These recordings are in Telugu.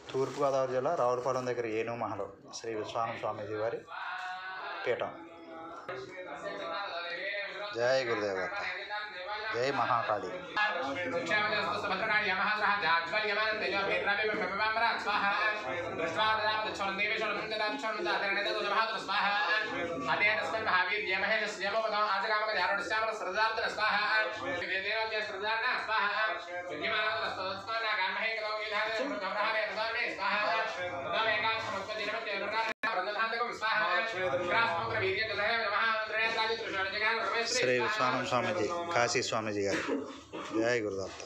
తూర్పుగోదావరి జిల్లా రావులపాలెం దగ్గర ఏనుగు మహల్ శ్రీ విశ్వానంద స్వామీజీ వారి పీఠం జై గురుదేవత జై మహాకాళి శ్రీ విశ్వానంద స్వామీజీ కాశీ స్వామీజీ గారు జై గురుదత్త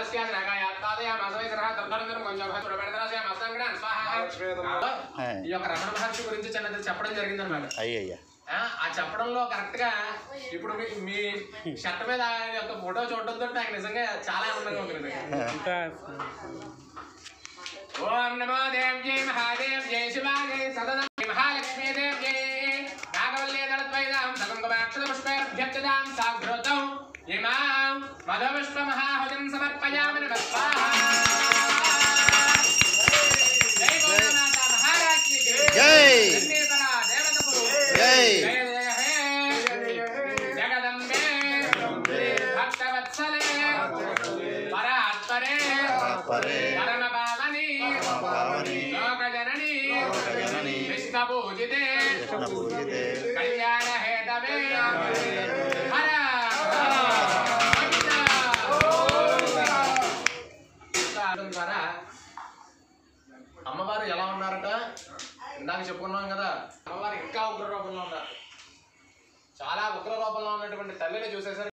ఈ యొక్క రమణ మహర్షి గురించి చిన్నది చెప్పడం జరిగింది అనమాట అయ్యయ్యా ఆ చెప్పడంలో కరెక్ట్ గా ఇప్పుడు మీ- మీ షర్ట్ మీద ఆయన యొక్క ఫోటో చూడడంతో నాకు నిజంగా చాలా ఆనందంగా ఉంది నిజంగా. ఓం నమో దేవ్యై మహాదేవ్ జై శివాజై సదనం మహాలక్ష్మీ దేవ్యై నాగవల్లి దళద్వైదాం సగంగమాక్షర పుష్పైర్భ్యర్చదాం సాగ్రోతం ఇమాం మధుపుష్ప మహాహుతిం సమర్పయామి నమః స్వాహా జై భోలానాథ మహారాజ్ కి జై. ధన్యేతర దేవతకు జై. జయ జయ హే జగదంబే భక్తవత్సలే పరాత్పరే పరే పరమ పావని పావని లోక జనని లోకజనని విష్ణు పూజితే కృష్ణ పూజితే కళ్యాణ హేతవే హర ద్వారా అమ్మవారు ఎలా ఉన్నారట ఇందాక చెప్పుకున్నాం కదా అమ్మవారు ఇంకా ఉగ్ర రూపంలో ఉన్నారు చాలా ఉగ్ర రూపంలో ఉన్నటువంటి తల్లిని చూసేసరికి